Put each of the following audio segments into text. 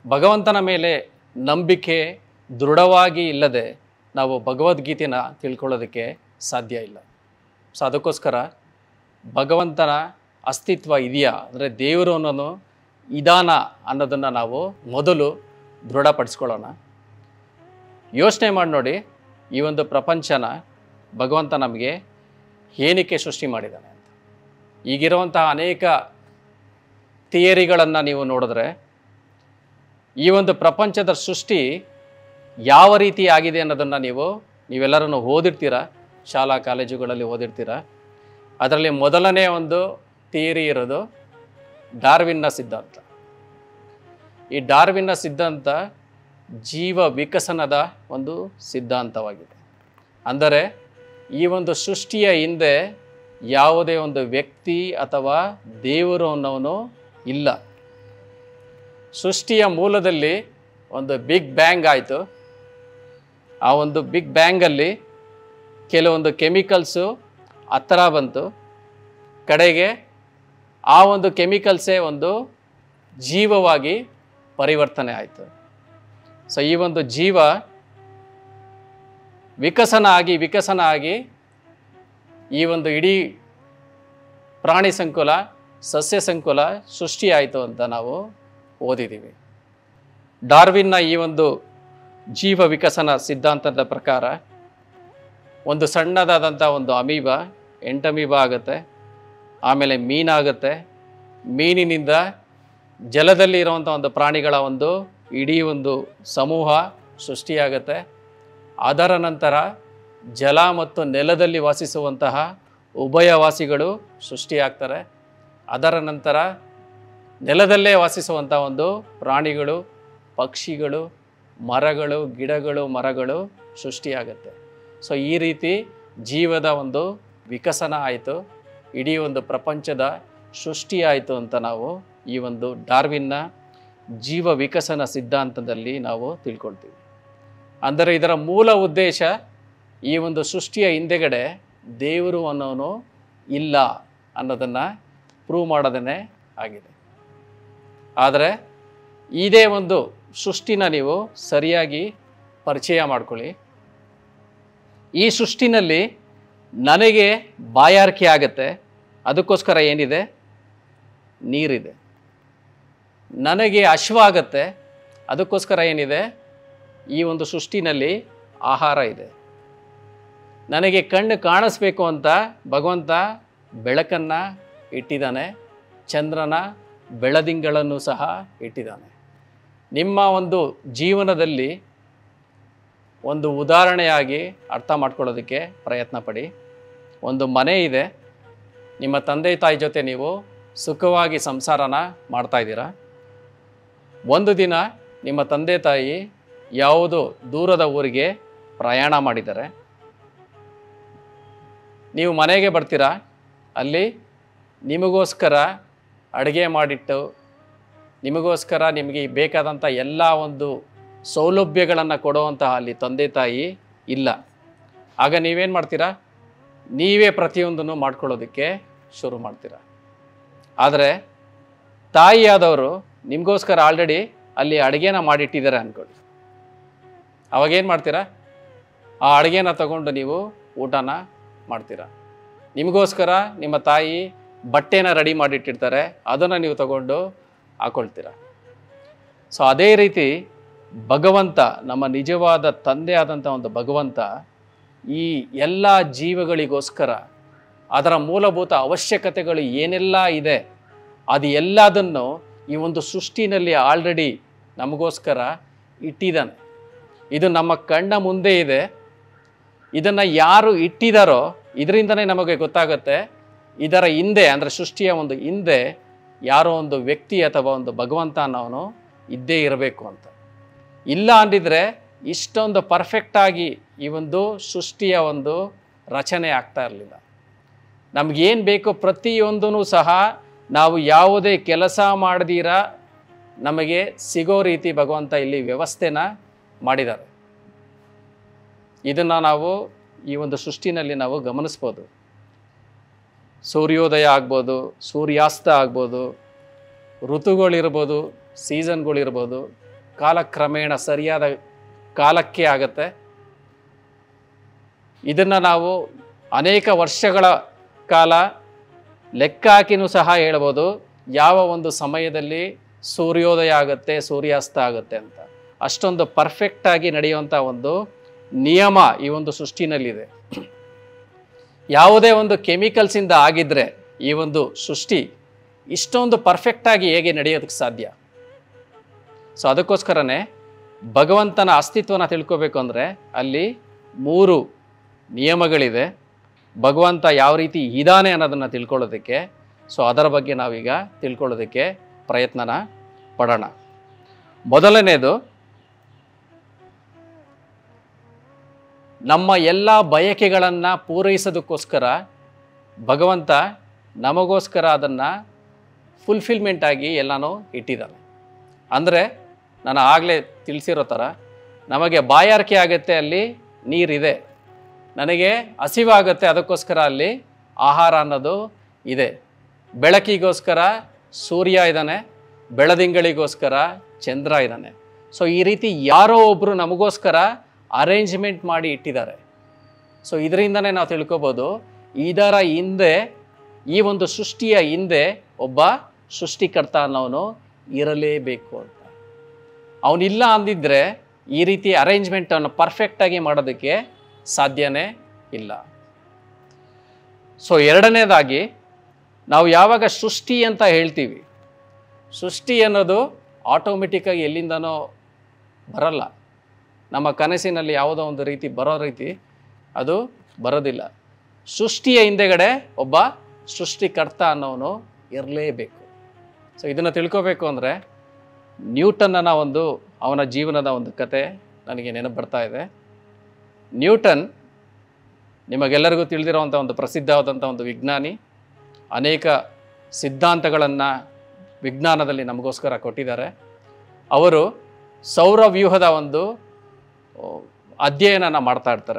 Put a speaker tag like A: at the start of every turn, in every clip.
A: ಭಗವಂತನ ಮೇಲೆ ನಂಬಿಕೆ ದೃಢವಾಗಿ ಇಲ್ಲದೆ ನಾವು ಭಗವದ್ಗೀತೆನ ತಿಳ್ಕೊಳ್ಳೋದಕ್ಕೆ ಸಾಧ್ಯ ಇಲ್ಲ ಸೊ ಅದಕ್ಕೋಸ್ಕರ ಭಗವಂತನ ಅಸ್ತಿತ್ವ ಇದೆಯಾ ಅಂದರೆ ದೇವರು ಅನ್ನೋನು ಇದಾನ ಅನ್ನೋದನ್ನು ನಾವು ಮೊದಲು ದೃಢಪಡಿಸ್ಕೊಳ್ಳೋಣ ಯೋಚನೆ ಮಾಡಿ ನೋಡಿ ಈ ಒಂದು ಪ್ರಪಂಚನ ಭಗವಂತ ನಮಗೆ ಏನಕ್ಕೆ ಸೃಷ್ಟಿ ಮಾಡಿದ್ದಾನೆ ಅಂತ ಈಗಿರುವಂತಹ ಅನೇಕ ಥಿಯರಿಗಳನ್ನು ನೀವು ನೋಡಿದ್ರೆ ಈ ಒಂದು ಪ್ರಪಂಚದ ಸೃಷ್ಟಿ ಯಾವ ರೀತಿ ಆಗಿದೆ ಅನ್ನೋದನ್ನು ನೀವು ನೀವೆಲ್ಲರನ್ನು ಓದಿರ್ತೀರ ಶಾಲಾ ಕಾಲೇಜುಗಳಲ್ಲಿ ಓದಿರ್ತೀರ ಅದರಲ್ಲಿ ಮೊದಲನೇ ಒಂದು ಥಿಯರಿ ಇರೋದು ಡಾರ್ವಿನ್ನ ಸಿದ್ಧಾಂತ ಈ ಡಾರ್ವಿನ್ನ ಸಿದ್ಧಾಂತ ಜೀವ ವಿಕಸನದ ಒಂದು ಸಿದ್ಧಾಂತವಾಗಿದೆ ಅಂದರೆ ಈ ಒಂದು ಸೃಷ್ಟಿಯ ಹಿಂದೆ ಯಾವುದೇ ಒಂದು ವ್ಯಕ್ತಿ ಅಥವಾ ದೇವರು ಅನ್ನೋನು ಇಲ್ಲ ಸೃಷ್ಟಿಯ ಮೂಲದಲ್ಲಿ ಒಂದು ಬಿಗ್ ಬ್ಯಾಂಗ್ ಆಯಿತು ಆ ಒಂದು ಬಿಗ್ ಬ್ಯಾಂಗಲ್ಲಿ ಕೆಲವೊಂದು ಕೆಮಿಕಲ್ಸು ಹತ್ತಿರ ಬಂತು ಕಡೆಗೆ ಆ ಒಂದು ಕೆಮಿಕಲ್ಸೇ ಒಂದು ಜೀವವಾಗಿ ಪರಿವರ್ತನೆ ಆಯಿತು ಸೊ ಈ ಒಂದು ಜೀವ ವಿಕಸನ ಆಗಿ ವಿಕಸನ ಆಗಿ ಈ ಒಂದು ಇಡೀ ಪ್ರಾಣಿ ಸಂಕುಲ ಸಸ್ಯ ಸಂಕುಲ ಸೃಷ್ಟಿಯಾಯಿತು ಅಂತ ನಾವು ಓದಿದ್ದೀವಿ ಡಾರ್ವಿನ್ನ ಈ ಒಂದು ಜೀವ ವಿಕಸನ ಸಿದ್ಧಾಂತದ ಪ್ರಕಾರ ಒಂದು ಸಣ್ಣದಾದಂಥ ಒಂದು ಅಮೀಬ ಎಂಟಮೀಬ ಆಗುತ್ತೆ ಆಮೇಲೆ ಮೀನಾಗುತ್ತೆ ಮೀನಿನಿಂದ ಜಲದಲ್ಲಿ ಇರುವಂಥ ಒಂದು ಪ್ರಾಣಿಗಳ ಒಂದು ಇಡೀ ಒಂದು ಸಮೂಹ ಸೃಷ್ಟಿಯಾಗುತ್ತೆ ಅದರ ನಂತರ ಜಲ ಮತ್ತು ನೆಲದಲ್ಲಿ ವಾಸಿಸುವಂತಹ ಉಭಯವಾಸಿಗಳು ಸೃಷ್ಟಿಯಾಗ್ತಾರೆ ಅದರ ನಂತರ ನೆಲದಲ್ಲೇ ವಾಸಿಸುವಂಥ ಒಂದು ಪ್ರಾಣಿಗಳು ಪಕ್ಷಿಗಳು ಮರಗಳು ಗಿಡಗಳು ಮರಗಳು ಸೃಷ್ಟಿಯಾಗುತ್ತೆ ಸೊ ಈ ರೀತಿ ಜೀವದ ಒಂದು ವಿಕಸನ ಆಯಿತು ಇಡೀ ಒಂದು ಪ್ರಪಂಚದ ಸೃಷ್ಟಿಯಾಯಿತು ಅಂತ ನಾವು ಈ ಒಂದು ಡಾರ್ವಿನ್ನ ಜೀವ ವಿಕಸನ ಸಿದ್ಧಾಂತದಲ್ಲಿ ನಾವು ತಿಳ್ಕೊಳ್ತೀವಿ ಅಂದರೆ ಇದರ ಮೂಲ ಉದ್ದೇಶ ಈ ಒಂದು ಸೃಷ್ಟಿಯ ಹಿಂದೆಗಡೆ ದೇವರು ಅನ್ನೋನು ಇಲ್ಲ ಅನ್ನೋದನ್ನು ಪ್ರೂವ್ ಮಾಡೋದೇ ಆಗಿದೆ ಆದರೆ ಇದೇ ಒಂದು ಸೃಷ್ಟಿನ ನೀವು ಸರಿಯಾಗಿ ಪರಿಚಯ ಮಾಡ್ಕೊಳ್ಳಿ ಈ ಸೃಷ್ಟಿನಲ್ಲಿ ನನಗೆ ಬಾಯಾರಿಕೆ ಆಗುತ್ತೆ ಅದಕ್ಕೋಸ್ಕರ ಏನಿದೆ ನೀರಿದೆ ನನಗೆ ಅಶ್ವ ಆಗತ್ತೆ ಅದಕ್ಕೋಸ್ಕರ ಏನಿದೆ ಈ ಒಂದು ಸೃಷ್ಟಿನಲ್ಲಿ ಆಹಾರ ಇದೆ ನನಗೆ ಕಣ್ಣು ಕಾಣಿಸ್ಬೇಕು ಅಂತ ಭಗವಂತ ಬೆಳಕನ್ನು ಇಟ್ಟಿದ್ದಾನೆ ಚಂದ್ರನ ಬೆಳದಿಂಗಳನ್ನು ಸಹ ಇಟ್ಟಿದ್ದಾನೆ ನಿಮ್ಮ ಒಂದು ಜೀವನದಲ್ಲಿ ಒಂದು ಉದಾಹರಣೆಯಾಗಿ ಅರ್ಥ ಮಾಡ್ಕೊಳ್ಳೋದಕ್ಕೆ ಪ್ರಯತ್ನ ಪಡಿ ಒಂದು ಮನೆ ಇದೆ ನಿಮ್ಮ ತಂದೆ ತಾಯಿ ಜೊತೆ ನೀವು ಸುಖವಾಗಿ ಸಂಸಾರನ ಮಾಡ್ತಾ ಇದ್ದೀರಾ ಒಂದು ದಿನ ನಿಮ್ಮ ತಂದೆ ತಾಯಿ ಯಾವುದೋ ದೂರದ ಊರಿಗೆ ಪ್ರಯಾಣ ಮಾಡಿದ್ದಾರೆ ನೀವು ಮನೆಗೆ ಬರ್ತೀರಾ ಅಲ್ಲಿ ನಿಮಗೋಸ್ಕರ ಅಡುಗೆ ಮಾಡಿಟ್ಟು ನಿಮಗೋಸ್ಕರ ನಿಮಗೆ ಬೇಕಾದಂಥ ಎಲ್ಲ ಒಂದು ಸೌಲಭ್ಯಗಳನ್ನು ಕೊಡುವಂತಹ ಅಲ್ಲಿ ತಂದೆ ತಾಯಿ ಇಲ್ಲ ಆಗ ನೀವೇನು ಮಾಡ್ತೀರಾ ನೀವೇ ಪ್ರತಿಯೊಂದನ್ನು ಮಾಡ್ಕೊಳ್ಳೋದಕ್ಕೆ ಶುರು ಮಾಡ್ತೀರಾ ಆದರೆ ತಾಯಿಯಾದವರು ನಿಮಗೋಸ್ಕರ ಆಲ್ರೆಡಿ ಅಲ್ಲಿ ಅಡುಗೆನ ಮಾಡಿಟ್ಟಿದ್ದಾರೆ ಅಂದ್ಕೊಳ್ಳಿ ಅವಾಗೇನು ಮಾಡ್ತೀರಾ ಆ ಅಡುಗೆನ ತಗೊಂಡು ನೀವು ಊಟನ ಮಾಡ್ತೀರಾ ನಿಮಗೋಸ್ಕರ ನಿಮ್ಮ ತಾಯಿ ಬಟ್ಟೆನ ರೆಡಿ ಮಾಡಿಟ್ಟಿರ್ತಾರೆ ಅದನ್ನು ನೀವು ತಗೊಂಡು ಹಾಕೊಳ್ತೀರ ಸೊ ಅದೇ ರೀತಿ ಭಗವಂತ ನಮ್ಮ ನಿಜವಾದ ತಂದೆ ಆದಂಥ ಒಂದು ಭಗವಂತ ಈ ಎಲ್ಲ ಜೀವಗಳಿಗೋಸ್ಕರ ಅದರ ಮೂಲಭೂತ ಅವಶ್ಯಕತೆಗಳು ಏನೆಲ್ಲ ಇದೆ ಅದು ಎಲ್ಲದನ್ನು ಈ ಒಂದು ಸೃಷ್ಟಿನಲ್ಲಿ ಆಲ್ರೆಡಿ ನಮಗೋಸ್ಕರ ಇಟ್ಟಿದ್ದಾನೆ ಇದು ನಮ್ಮ ಕಣ್ಣ ಮುಂದೆ ಇದೆ ಇದನ್ನು ಯಾರು ಇಟ್ಟಿದಾರೋ ಇದರಿಂದನೇ ನಮಗೆ ಗೊತ್ತಾಗುತ್ತೆ ಇದರ ಹಿಂದೆ ಅಂದರೆ ಸೃಷ್ಟಿಯ ಒಂದು ಹಿಂದೆ ಯಾರೋ ಒಂದು ವ್ಯಕ್ತಿ ಅಥವಾ ಒಂದು ಭಗವಂತ ಅನ್ನೋನು ಇದ್ದೇ ಇರಬೇಕು ಅಂತ ಇಲ್ಲ ಅಂದಿದ್ರೆ ಇಷ್ಟೊಂದು ಪರ್ಫೆಕ್ಟಾಗಿ ಈ ಒಂದು ಸೃಷ್ಟಿಯ ಒಂದು ರಚನೆ ಆಗ್ತಾ ಇರಲಿಲ್ಲ ನಮಗೇನು ಬೇಕೋ ಪ್ರತಿಯೊಂದೂ ಸಹ ನಾವು ಯಾವುದೇ ಕೆಲಸ ಮಾಡದಿರ ನಮಗೆ ಸಿಗೋ ರೀತಿ ಭಗವಂತ ಇಲ್ಲಿ ವ್ಯವಸ್ಥೆನ ಮಾಡಿದ್ದಾರೆ ಇದನ್ನು ನಾವು ಈ ಒಂದು ಸೃಷ್ಟಿನಲ್ಲಿ ನಾವು ಗಮನಿಸ್ಬೋದು ಸೂರ್ಯೋದಯ ಆಗ್ಬೋದು ಸೂರ್ಯಾಸ್ತ ಆಗ್ಬೋದು ಋತುಗಳಿರ್ಬೋದು ಸೀಸನ್ಗಳಿರ್ಬೋದು ಕಾಲಕ್ರಮೇಣ ಸರಿಯಾದ ಕಾಲಕ್ಕೆ ಆಗುತ್ತೆ ಇದನ್ನು ನಾವು ಅನೇಕ ವರ್ಷಗಳ ಕಾಲ ಲೆಕ್ಕ ಹಾಕಿನೂ ಸಹ ಹೇಳ್ಬೋದು ಯಾವ ಒಂದು ಸಮಯದಲ್ಲಿ ಸೂರ್ಯೋದಯ ಆಗುತ್ತೆ ಸೂರ್ಯಾಸ್ತ ಆಗುತ್ತೆ ಅಂತ ಅಷ್ಟೊಂದು ಪರ್ಫೆಕ್ಟಾಗಿ ನಡೆಯುವಂಥ ಒಂದು ನಿಯಮ ಈ ಒಂದು ಸೃಷ್ಟಿನಲ್ಲಿದೆ ಯಾವುದೇ ಒಂದು ಕೆಮಿಕಲ್ಸಿಂದ ಆಗಿದ್ದರೆ ಈ ಒಂದು ಸೃಷ್ಟಿ ಇಷ್ಟೊಂದು ಪರ್ಫೆಕ್ಟಾಗಿ ಹೇಗೆ ನಡೆಯೋದಕ್ಕೆ ಸಾಧ್ಯ ಸೊ ಅದಕ್ಕೋಸ್ಕರನೇ ಭಗವಂತನ ಅಸ್ತಿತ್ವನ ತಿಳ್ಕೋಬೇಕು ಅಂದರೆ ಅಲ್ಲಿ ಮೂರು ನಿಯಮಗಳಿದೆ ಭಗವಂತ ಯಾವ ರೀತಿ ಇದ್ದಾನೆ ಅನ್ನೋದನ್ನು ತಿಳ್ಕೊಳ್ಳೋದಕ್ಕೆ ಸೊ ಅದರ ಬಗ್ಗೆ ನಾವೀಗ ತಿಳ್ಕೊಳ್ಳೋದಕ್ಕೆ ಪ್ರಯತ್ನನ ಪಡೋಣ ಮೊದಲನೇದು ನಮ್ಮ ಎಲ್ಲ ಬಯಕೆಗಳನ್ನು ಪೂರೈಸೋದಕ್ಕೋಸ್ಕರ ಭಗವಂತ ನಮಗೋಸ್ಕರ ಅದನ್ನು ಫುಲ್ಫಿಲ್ಮೆಂಟ್ ಆಗಿ ಎಲ್ಲನೂ ಇಟ್ಟಿದ್ದಾನೆ ಅಂದರೆ ನಾನು ಆಗಲೇ ತಿಳಿಸಿರೋ ಥರ ನಮಗೆ ಬಾಯಾರಿಕೆ ಆಗುತ್ತೆ ಅಲ್ಲಿ ನೀರಿದೆ ನನಗೆ ಹಸಿವಾಗುತ್ತೆ ಅದಕ್ಕೋಸ್ಕರ ಅಲ್ಲಿ ಆಹಾರ ಅನ್ನೋದು ಇದೆ ಬೆಳಕಿಗೋಸ್ಕರ ಸೂರ್ಯ ಇದ್ದಾನೆ ಬೆಳದಿಂಗಳಿಗೋಸ್ಕರ ಚಂದ್ರ ಇದ್ದಾನೆ ಸೊ ಈ ರೀತಿ ಯಾರೋ ಒಬ್ಬರು ನಮಗೋಸ್ಕರ ಅರೇಂಜ್ಮೆಂಟ್ ಮಾಡಿ ಇಟ್ಟಿದ್ದಾರೆ ಸೊ ಇದರಿಂದನೇ ನಾವು ತಿಳ್ಕೊಬೋದು ಇದರ ಹಿಂದೆ ಈ ಒಂದು ಸೃಷ್ಟಿಯ ಹಿಂದೆ ಒಬ್ಬ ಸೃಷ್ಟಿಕರ್ತ ಅನ್ನೋನು ಇರಲೇಬೇಕು ಅಂತ ಅವನಿಲ್ಲ ಅಂದಿದ್ರೆ ಈ ರೀತಿ ಅರೇಂಜ್ಮೆಂಟನ್ನು ಪರ್ಫೆಕ್ಟಾಗಿ ಮಾಡೋದಕ್ಕೆ ಸಾಧ್ಯನೇ ಇಲ್ಲ ಸೊ ಎರಡನೇದಾಗಿ ನಾವು ಯಾವಾಗ ಸೃಷ್ಟಿ ಅಂತ ಹೇಳ್ತೀವಿ ಸೃಷ್ಟಿ ಅನ್ನೋದು ಆಟೋಮೆಟಿಕ್ಕಾಗಿ ಎಲ್ಲಿಂದನೋ ಬರಲ್ಲ ನಮ್ಮ ಕನಸಿನಲ್ಲಿ ಯಾವುದೋ ಒಂದು ರೀತಿ ಬರೋ ರೀತಿ ಅದು ಬರೋದಿಲ್ಲ ಸೃಷ್ಟಿಯ ಹಿಂದೆಗಡೆ ಒಬ್ಬ ಸೃಷ್ಟಿಕರ್ತ ಅನ್ನೋನು ಇರಲೇಬೇಕು ಸೊ ಇದನ್ನು ತಿಳ್ಕೋಬೇಕು ಅಂದರೆ ನ್ಯೂಟನ್ನನ ಒಂದು ಅವನ ಜೀವನದ ಒಂದು ಕತೆ ನನಗೆ ನೆನಪು ಬರ್ತಾ ಇದೆ ನ್ಯೂಟನ್ ನಿಮಗೆಲ್ಲರಿಗೂ ತಿಳಿದಿರುವಂಥ ಒಂದು ಪ್ರಸಿದ್ಧವಾದಂಥ ಒಂದು ವಿಜ್ಞಾನಿ ಅನೇಕ ಸಿದ್ಧಾಂತಗಳನ್ನು ವಿಜ್ಞಾನದಲ್ಲಿ ನಮಗೋಸ್ಕರ ಕೊಟ್ಟಿದ್ದಾರೆ ಅವರು ಸೌರವ್ಯೂಹದ ಒಂದು ಆ, ಅಧ್ಯಯನನ ಮಾಡ್ತಾ ಇರ್ತಾರೆ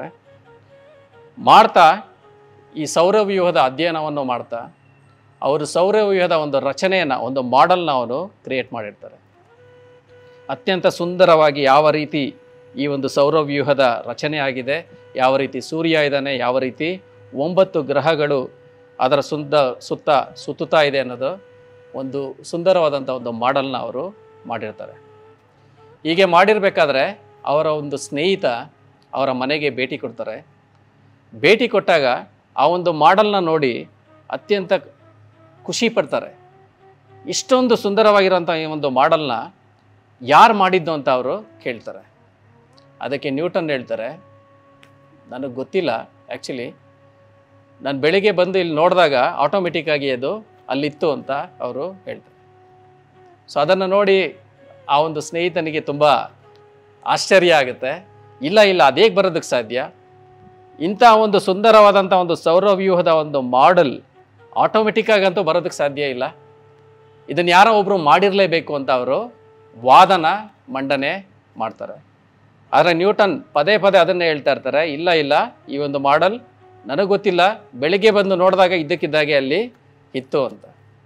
A: ಮಾಡ್ತಾ ಈ ಸೌರವ್ಯೂಹದ ಅಧ್ಯಯನವನ್ನು ಮಾಡ್ತಾ ಅವರು ಸೌರವ್ಯೂಹದ ಒಂದು ರಚನೆಯನ್ನು ಒಂದು ಮಾಡೆಲ್ನ ಅವರು ಕ್ರಿಯೇಟ್ ಮಾಡಿರ್ತಾರೆ ಅತ್ಯಂತ ಸುಂದರವಾಗಿ ಯಾವ ರೀತಿ ಈ ಒಂದು ಸೌರವ್ಯೂಹದ ರಚನೆ ಆಗಿದೆ ಯಾವ ರೀತಿ ಸೂರ್ಯ ಇದ್ದಾನೆ ಯಾವ ರೀತಿ ಒಂಬತ್ತು ಗ್ರಹಗಳು ಅದರ ಸುಂದ ಸುತ್ತ ಸುತ್ತುತ್ತಾ ಇದೆ ಅನ್ನೋದು ಒಂದು ಸುಂದರವಾದಂಥ ಒಂದು ಮಾಡೆಲ್ನ ಅವರು ಮಾಡಿರ್ತಾರೆ ಹೀಗೆ ಮಾಡಿರಬೇಕಾದ್ರೆ ಅವರ ಒಂದು ಸ್ನೇಹಿತ ಅವರ ಮನೆಗೆ ಭೇಟಿ ಕೊಡ್ತಾರೆ ಭೇಟಿ ಕೊಟ್ಟಾಗ ಆ ಒಂದು ಮಾಡೆಲ್ನ ನೋಡಿ ಅತ್ಯಂತ ಖುಷಿ ಪಡ್ತಾರೆ ಇಷ್ಟೊಂದು ಸುಂದರವಾಗಿರೋಂಥ ಈ ಒಂದು ಮಾಡೆಲ್ನ ಯಾರು ಮಾಡಿದ್ದು ಅಂತ ಅವರು ಕೇಳ್ತಾರೆ ಅದಕ್ಕೆ ನ್ಯೂಟನ್ ಹೇಳ್ತಾರೆ ನನಗೆ ಗೊತ್ತಿಲ್ಲ ಆ್ಯಕ್ಚುಲಿ ನಾನು ಬೆಳಿಗ್ಗೆ ಬಂದು ಇಲ್ಲಿ ನೋಡಿದಾಗ ಆಟೋಮೆಟಿಕ್ಕಾಗಿ ಅದು ಅಲ್ಲಿತ್ತು ಅಂತ ಅವರು ಹೇಳ್ತಾರೆ ಸೊ ಅದನ್ನು ನೋಡಿ ಆ ಒಂದು ಸ್ನೇಹಿತನಿಗೆ ತುಂಬ ಆಶ್ಚರ್ಯ ಆಗುತ್ತೆ ಇಲ್ಲ ಇಲ್ಲ ಅದೇಗೆ ಬರೋದಕ್ಕೆ ಸಾಧ್ಯ ಇಂಥ ಒಂದು ಸುಂದರವಾದಂಥ ಒಂದು ಸೌರವ್ಯೂಹದ ಒಂದು ಮಾಡೆಲ್ ಆಟೋಮೆಟಿಕ್ಕಾಗಂತೂ ಬರೋದಕ್ಕೆ ಸಾಧ್ಯ ಇಲ್ಲ ಇದನ್ನು ಯಾರೋ ಒಬ್ಬರು ಮಾಡಿರಲೇಬೇಕು ಅಂತ ಅವರು ವಾದನ ಮಂಡನೆ ಮಾಡ್ತಾರೆ ಆದರೆ ನ್ಯೂಟನ್ ಪದೇ ಪದೇ ಅದನ್ನೇ ಹೇಳ್ತಾ ಇರ್ತಾರೆ ಇಲ್ಲ ಇಲ್ಲ ಈ ಒಂದು ಮಾಡೆಲ್ ನನಗೆ ಗೊತ್ತಿಲ್ಲ ಬೆಳಿಗ್ಗೆ ಬಂದು ನೋಡಿದಾಗ ಇದ್ದಕ್ಕಿದ್ದಾಗೆ ಅಲ್ಲಿ ಇತ್ತು ಅಂತ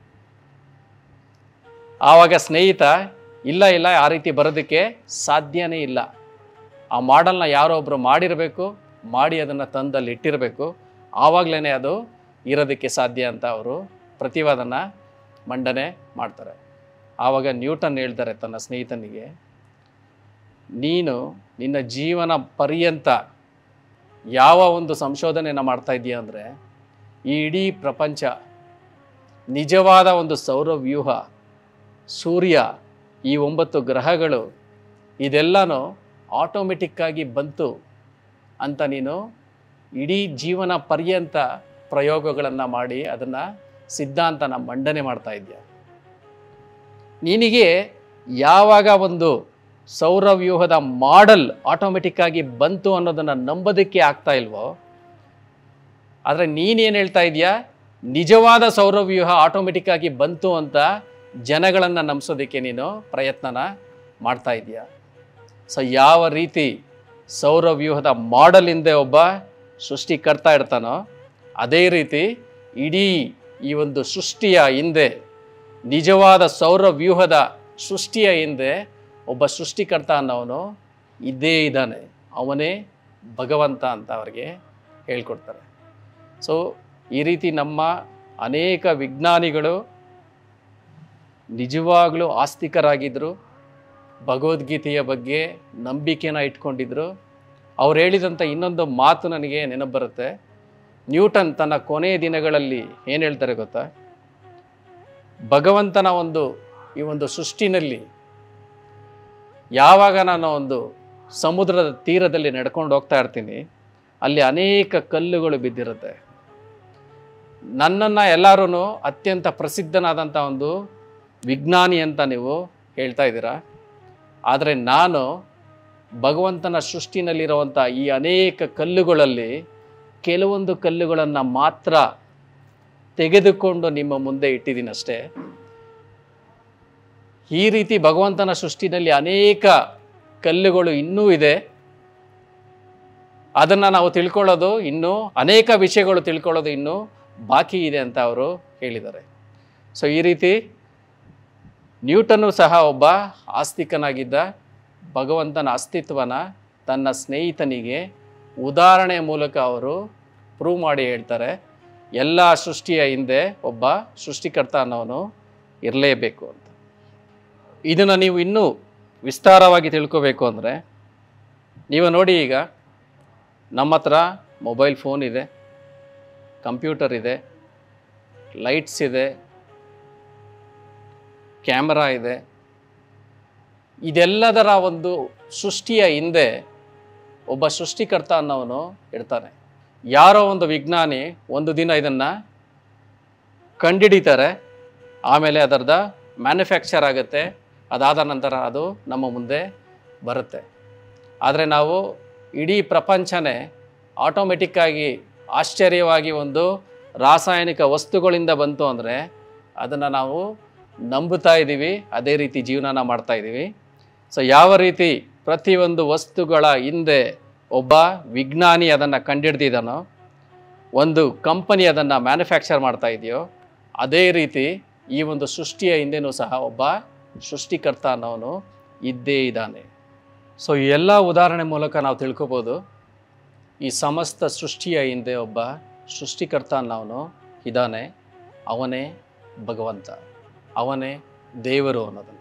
A: ಆವಾಗ ಸ್ನೇಹಿತ ಇಲ್ಲ ಇಲ್ಲ ಆ ರೀತಿ ಬರೋದಕ್ಕೆ ಸಾಧ್ಯನೇ ಇಲ್ಲ ಆ ಮಾಡೆಲ್ನ ಯಾರೋ ಒಬ್ಬರು ಮಾಡಿರಬೇಕು ಮಾಡಿ ಅದನ್ನು ತಂದಲ್ಲಿ ಇಟ್ಟಿರಬೇಕು ಆವಾಗಲೇ ಅದು ಇರೋದಕ್ಕೆ ಸಾಧ್ಯ ಅಂತ ಅವರು ಪ್ರತಿವಾದನ ಮಂಡನೆ ಮಾಡ್ತಾರೆ ಆವಾಗ ನ್ಯೂಟನ್ ಹೇಳ್ತಾರೆ ತನ್ನ ಸ್ನೇಹಿತನಿಗೆ ನೀನು ನಿನ್ನ ಜೀವನ ಪರ್ಯಂತ ಯಾವ ಒಂದು ಸಂಶೋಧನೆಯನ್ನು ಮಾಡ್ತಾ ಇದೀಯ ಅಂದರೆ ಈ ಇಡೀ ಪ್ರಪಂಚ ನಿಜವಾದ ಒಂದು ಸೌರವ್ಯೂಹ ಸೂರ್ಯ ಈ ಒಂಬತ್ತು ಗ್ರಹಗಳು ಇದೆಲ್ಲನೂ ಆಟೋಮೆಟಿಕ್ಕಾಗಿ ಬಂತು ಅಂತ ನೀನು ಇಡೀ ಜೀವನ ಪರ್ಯಂತ ಪ್ರಯೋಗಗಳನ್ನು ಮಾಡಿ ಅದನ್ನು ಸಿದ್ಧಾಂತನ ಮಂಡನೆ ಮಾಡ್ತಾ ಇದೆಯಾ ನಿನಗೆ ಯಾವಾಗ ಒಂದು ಸೌರವ್ಯೂಹದ ಮಾಡೆಲ್ ಆಟೋಮೆಟಿಕ್ಕಾಗಿ ಬಂತು ಅನ್ನೋದನ್ನು ನಂಬೋದಕ್ಕೆ ಆಗ್ತಾ ಇಲ್ವೋ ಆದರೆ ನೀನೇನು ಹೇಳ್ತಾ ಇದೆಯಾ ನಿಜವಾದ ಸೌರವ್ಯೂಹ ಆಟೋಮೆಟಿಕ್ಕಾಗಿ ಬಂತು ಅಂತ ಜನಗಳನ್ನು ನಂಬಿಸೋದಕ್ಕೆ ನೀನು ಪ್ರಯತ್ನನ ಮಾಡ್ತಾ ಇದೆಯಾ ಸೊ ಯಾವ ರೀತಿ ಸೌರವ್ಯೂಹದ ಮಾಡೆಲ್ ಹಿಂದೆ ಒಬ್ಬ ಸೃಷ್ಟಿಕರ್ತ ಇರ್ತಾನೋ ಅದೇ ರೀತಿ ಇಡೀ ಈ ಒಂದು ಸೃಷ್ಟಿಯ ಹಿಂದೆ ನಿಜವಾದ ಸೌರವ್ಯೂಹದ ಸೃಷ್ಟಿಯ ಹಿಂದೆ ಒಬ್ಬ ಸೃಷ್ಟಿಕರ್ತ ಅನ್ನೋವನು ಇದ್ದೇ ಇದ್ದಾನೆ ಅವನೇ ಭಗವಂತ ಅಂತ ಅವರಿಗೆ ಹೇಳ್ಕೊಡ್ತಾರೆ ಸೊ ಈ ರೀತಿ ನಮ್ಮ ಅನೇಕ ವಿಜ್ಞಾನಿಗಳು ನಿಜವಾಗ್ಲೂ ಆಸ್ತಿಕರಾಗಿದ್ದರು ಭಗವದ್ಗೀತೆಯ ಬಗ್ಗೆ ನಂಬಿಕೆನ ಇಟ್ಕೊಂಡಿದ್ರು ಅವ್ರು ಹೇಳಿದಂಥ ಇನ್ನೊಂದು ಮಾತು ನನಗೆ ನೆನಪು ಬರುತ್ತೆ ನ್ಯೂಟನ್ ತನ್ನ ಕೊನೆಯ ದಿನಗಳಲ್ಲಿ ಏನು ಹೇಳ್ತಾರೆ ಗೊತ್ತಾ ಭಗವಂತನ ಒಂದು ಈ ಒಂದು ಸೃಷ್ಟಿನಲ್ಲಿ ಯಾವಾಗ ನಾನು ಒಂದು ಸಮುದ್ರದ ತೀರದಲ್ಲಿ ನಡ್ಕೊಂಡು ಹೋಗ್ತಾ ಇರ್ತೀನಿ ಅಲ್ಲಿ ಅನೇಕ ಕಲ್ಲುಗಳು ಬಿದ್ದಿರುತ್ತೆ ನನ್ನನ್ನು ಎಲ್ಲರೂ ಅತ್ಯಂತ ಪ್ರಸಿದ್ಧನಾದಂಥ ಒಂದು ವಿಜ್ಞಾನಿ ಅಂತ ನೀವು ಹೇಳ್ತಾ ಇದ್ದೀರಾ ಆದರೆ ನಾನು ಭಗವಂತನ ಸೃಷ್ಟಿನಲ್ಲಿರುವಂಥ ಈ ಅನೇಕ ಕಲ್ಲುಗಳಲ್ಲಿ ಕೆಲವೊಂದು ಕಲ್ಲುಗಳನ್ನು ಮಾತ್ರ ತೆಗೆದುಕೊಂಡು ನಿಮ್ಮ ಮುಂದೆ ಇಟ್ಟಿದ್ದೀನಿ ಅಷ್ಟೇ ಈ ರೀತಿ ಭಗವಂತನ ಸೃಷ್ಟಿನಲ್ಲಿ ಅನೇಕ ಕಲ್ಲುಗಳು ಇನ್ನೂ ಇದೆ ಅದನ್ನು ನಾವು ತಿಳ್ಕೊಳ್ಳೋದು ಇನ್ನೂ ಅನೇಕ ವಿಷಯಗಳು ತಿಳ್ಕೊಳ್ಳೋದು ಇನ್ನೂ ಬಾಕಿ ಇದೆ ಅಂತ ಅವರು ಹೇಳಿದ್ದಾರೆ ಸೊ ಈ ರೀತಿ ನ್ಯೂಟನ್ನು ಸಹ ಒಬ್ಬ ಆಸ್ತಿಕನಾಗಿದ್ದ ಭಗವಂತನ ಅಸ್ತಿತ್ವನ ತನ್ನ ಸ್ನೇಹಿತನಿಗೆ ಉದಾಹರಣೆಯ ಮೂಲಕ ಅವರು ಪ್ರೂವ್ ಮಾಡಿ ಹೇಳ್ತಾರೆ ಎಲ್ಲ ಸೃಷ್ಟಿಯ ಹಿಂದೆ ಒಬ್ಬ ಸೃಷ್ಟಿಕರ್ತ ಅನ್ನೋನು ಇರಲೇಬೇಕು ಅಂತ ಇದನ್ನು ನೀವು ಇನ್ನೂ ವಿಸ್ತಾರವಾಗಿ ತಿಳ್ಕೋಬೇಕು ಅಂದರೆ ನೀವು ನೋಡಿ ಈಗ ನಮ್ಮ ಹತ್ರ ಮೊಬೈಲ್ ಫೋನ್ ಇದೆ ಕಂಪ್ಯೂಟರ್ ಇದೆ ಲೈಟ್ಸ್ ಇದೆ ಕ್ಯಾಮರಾ ಇದೆ ಇದೆಲ್ಲದರ ಒಂದು ಸೃಷ್ಟಿಯ ಹಿಂದೆ ಒಬ್ಬ ಸೃಷ್ಟಿಕರ್ತ ಅನ್ನೋನು ಇರ್ತಾನೆ ಯಾರೋ ಒಂದು ವಿಜ್ಞಾನಿ ಒಂದು ದಿನ ಇದನ್ನು ಕಂಡಿಡಿತಾರೆ ಆಮೇಲೆ ಅದರದ ಮ್ಯಾನುಫ್ಯಾಕ್ಚರ್ ಆಗುತ್ತೆ ಅದಾದ ನಂತರ ಅದು ನಮ್ಮ ಮುಂದೆ ಬರುತ್ತೆ ಆದರೆ ನಾವು ಇಡೀ ಪ್ರಪಂಚನೇ ಆಟೋಮೆಟಿಕ್ಕಾಗಿ ಆಶ್ಚರ್ಯವಾಗಿ ಒಂದು ರಾಸಾಯನಿಕ ವಸ್ತುಗಳಿಂದ ಬಂತು ಅಂದರೆ ಅದನ್ನು ನಾವು ನಂಬುತ್ತಾ ಇದ್ದೀವಿ ಅದೇ ರೀತಿ ಜೀವನನ ಮಾಡ್ತಾ ಇದ್ದೀವಿ ಸೊ ಯಾವ ರೀತಿ ಪ್ರತಿಯೊಂದು ವಸ್ತುಗಳ ಹಿಂದೆ ಒಬ್ಬ ವಿಜ್ಞಾನಿ ಅದನ್ನು ಕಂಡಿಡ್ದಿದ್ದಾನೋ ಒಂದು ಕಂಪನಿ ಅದನ್ನು ಮ್ಯಾನುಫ್ಯಾಕ್ಚರ್ ಮಾಡ್ತಾ ಇದೆಯೋ ಅದೇ ರೀತಿ ಈ ಒಂದು ಸೃಷ್ಟಿಯ ಹಿಂದೆನೂ ಸಹ ಒಬ್ಬ ಸೃಷ್ಟಿಕರ್ತ ಅನ್ನೋನು ಇದ್ದೇ ಇದ್ದಾನೆ ಸೊ ಈ ಎಲ್ಲ ಉದಾಹರಣೆ ಮೂಲಕ ನಾವು ತಿಳ್ಕೊಬೋದು ಈ ಸಮಸ್ತ ಸೃಷ್ಟಿಯ ಹಿಂದೆ ಒಬ್ಬ ಸೃಷ್ಟಿಕರ್ತ ಅನ್ನೋನು ಇದ್ದಾನೆ ಅವನೇ ಭಗವಂತ ಅವನೇ ದೇವರು ಅನ್ನೋದನ್ನು